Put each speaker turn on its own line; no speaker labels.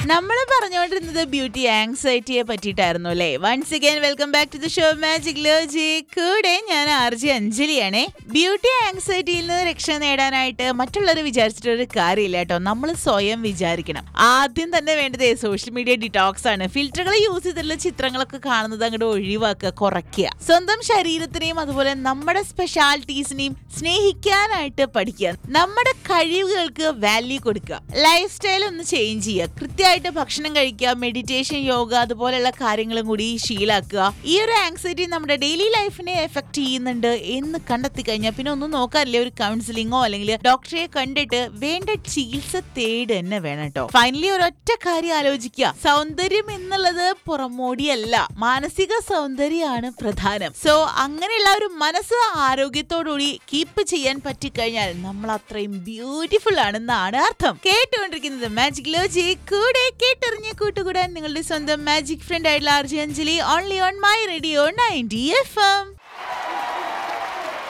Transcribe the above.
നമ്മൾ പറഞ്ഞുകൊണ്ടിരുന്നത് ബ്യൂട്ടി ആങ്സൈറ്റിയെ പറ്റിയിട്ടായിരുന്നു അല്ലേ once again welcome back to the show magic ലോജി കൂടെ ഞാൻ ആർ ജി അഞ്ജലിയാണേ ബ്യൂട്ടി ആങ്സൈറ്റിയിൽ നിന്ന് രക്ഷ നേടാനായിട്ട് മറ്റുള്ളവർ വിചാരിച്ചിട്ട് ഒരു കാര്യമില്ല കേട്ടോ നമ്മൾ സ്വയം വിചാരിക്കണം ആദ്യം തന്നെ വേണ്ടത് സോഷ്യൽ മീഡിയ ഡിറ്റോക്സ് ആണ് ഫിൽറ്ററുകൾ യൂസ് ചെയ്തിട്ടുള്ള ചിത്രങ്ങളൊക്കെ കാണുന്നത് അങ്ങോട്ട് ഒഴിവാക്കുക കുറയ്ക്കുക സ്വന്തം ശരീരത്തിനെയും അതുപോലെ നമ്മുടെ സ്പെഷ്യാലിറ്റീസിനെയും സ്നേഹിക്കാനായിട്ട് പഠിക്കുക നമ്മുടെ കഴിവുകൾക്ക് വാല്യൂ കൊടുക്കുക ലൈഫ് സ്റ്റൈൽ ഒന്ന് ചേഞ്ച് ചെയ്യുക കൃത്യമായിട്ട് ഭക്ഷണം കഴിക്കുക മെഡിറ്റേഷൻ യോഗ അതുപോലെയുള്ള കാര്യങ്ങളും കൂടി ശീലാക്കുക ഈ ഒരു ആങ്സൈറ്റി നമ്മുടെ ഡെയിലി ലൈഫിനെ എഫക്ട് ചെയ്യുന്നുണ്ട് എന്ന് കണ്ടെത്തി കഴിഞ്ഞാൽ പിന്നെ ഒന്നും നോക്കാറില്ല ഒരു കൗൺസിലിങ്ങോ അല്ലെങ്കിൽ ഡോക്ടറെ കണ്ടിട്ട് വേണ്ട ചികിത്സ തേട് തന്നെ വേണം കേട്ടോ ഫൈനലി ഒരൊറ്റ കാര്യം ആലോചിക്കുക സൗന്ദര്യം എന്നുള്ളത് പുറമോടിയല്ല മാനസിക സൗന്ദര്യമാണ് പ്രധാനം സോ അങ്ങനെയുള്ള ഒരു മനസ്സ് ആരോഗ്യത്തോടുകൂടി കീപ്പ് ചെയ്യാൻ പറ്റിക്കഴിഞ്ഞാൽ നമ്മൾ അത്രയും ബ്യൂട്ടിഫുൾ ആണെന്നാണ് അർത്ഥം കേട്ടുകൊണ്ടിരിക്കുന്നത് മാജിക് ലോജി കൂടെ കേട്ടറിഞ്ഞ കൂട്ടുകൂടാൻ നിങ്ങളുടെ സ്വന്തം മാജിക് ഫ്രണ്ട് ആയിട്ടുള്ള R J Anjali only on my radio ninety F M